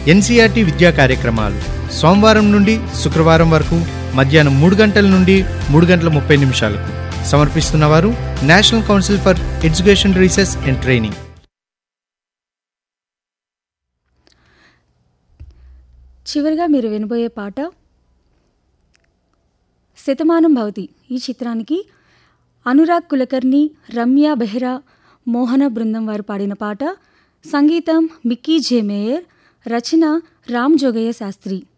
NCERT విద్యా కార్యక్రమాలు సోమవారం నుండి శుక్రవారం వరకు మధ్యాహ్నం మూడు గంటల నుండి మూడు గంటల ముప్పై నిమిషాలకు సమర్పిస్తున్నవారు National Council for Education Research and Training చివరిగా మీరు వినబోయే పాట శతమానం భవతి ఈ చిత్రానికి అనురాగ్ కులకర్ణి రమ్య బెహ్రా మోహన బృందం వారు పాడిన పాట సంగీతం మిక్కీ జే మేయర్ రచన రామ్ జోగయ్య శాస్త్రి